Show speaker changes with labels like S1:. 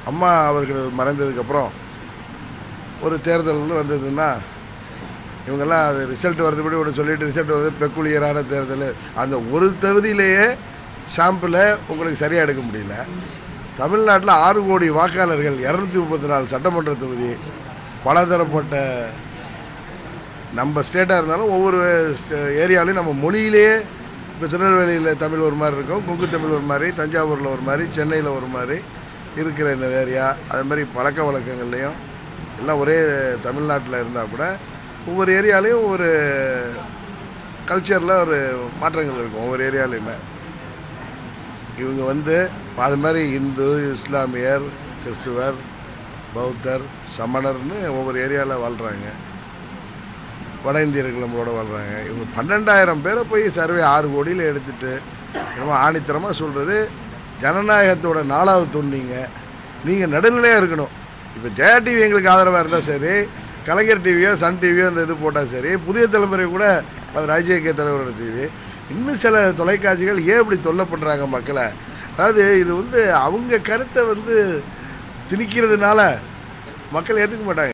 S1: அம்மா அவர்கள் மறைந்ததுக்கப்புறம் ஒரு தேர்தல் வந்ததுன்னா இவங்கெல்லாம் அது ரிசல்ட் வரதுபடி ஒன்று சொல்லிட்டு ரிசல்ட் வந்து பெக்குலியரான தேர்தல் அந்த ஒரு தொகுதியிலேயே சாம்பிளை உங்களுக்கு சரியாக எடுக்க முடியல தமிழ்நாட்டில் ஆறு கோடி வாக்காளர்கள் இரநூத்தி முப்பத்தி நாலு சட்டமன்ற தொகுதி பலதரப்பட்ட நம்ம ஸ்டேட்டாக இருந்தாலும் ஒவ்வொரு ஏரியாலையும் நம்ம மொழியிலேயே இப்போ திருநெல்வேலியில் தமிழ் ஒரு மாதிரி இருக்கும் கொங்கு தமிழ் ஒரு மாதிரி தஞ்சாவூரில் ஒரு மாதிரி சென்னையில் ஒரு மாதிரி இருக்கிற இந்த ஏரியா அது மாதிரி பழக்க வழக்கங்கள்லேயும் எல்லாம் ஒரே தமிழ்நாட்டில் இருந்தால் கூட ஒவ்வொரு ஏரியாலையும் ஒரு கல்ச்சரில் ஒரு மாற்றங்கள் இருக்கும் ஒவ்வொரு ஏரியாலையுமே இவங்க வந்து அது மாதிரி இந்து இஸ்லாமியர் கிறிஸ்துவர் பௌத்தர் சமணர்னு ஒவ்வொரு ஏரியாவில் வாழ்கிறாங்க வட இந்தியர்கள் நம்மளோட வாழ்கிறாங்க இவங்க பன்னெண்டாயிரம் பேரை போய் சர்வே ஆறு கோடியில் எடுத்துட்டு நம்ம ஆணித்தரமாக சொல்கிறது ஜனநாயகத்தோட நாலாவது தொன்னீங்க நீங்கள் நடுநிலையாக இருக்கணும் இப்போ ஜெயா டிவி எங்களுக்கு ஆதரவாக இருந்தால் சரி கலைஞர் டிவியோ சன் டிவியோ அந்த இது போட்டால் சரி புதிய தலைமுறை கூட அவர் ராஜ்யக்கிய தலைவரோட டிவி இன்னும் சில தொலைக்காட்சிகள் ஏன் இப்படி தொல்லை பண்ணுறாங்க மக்களை அதாவது இது வந்து அவங்க கருத்தை வந்து திணிக்கிறதுனால மக்கள் ஏற்றுக்க மாட்டாங்க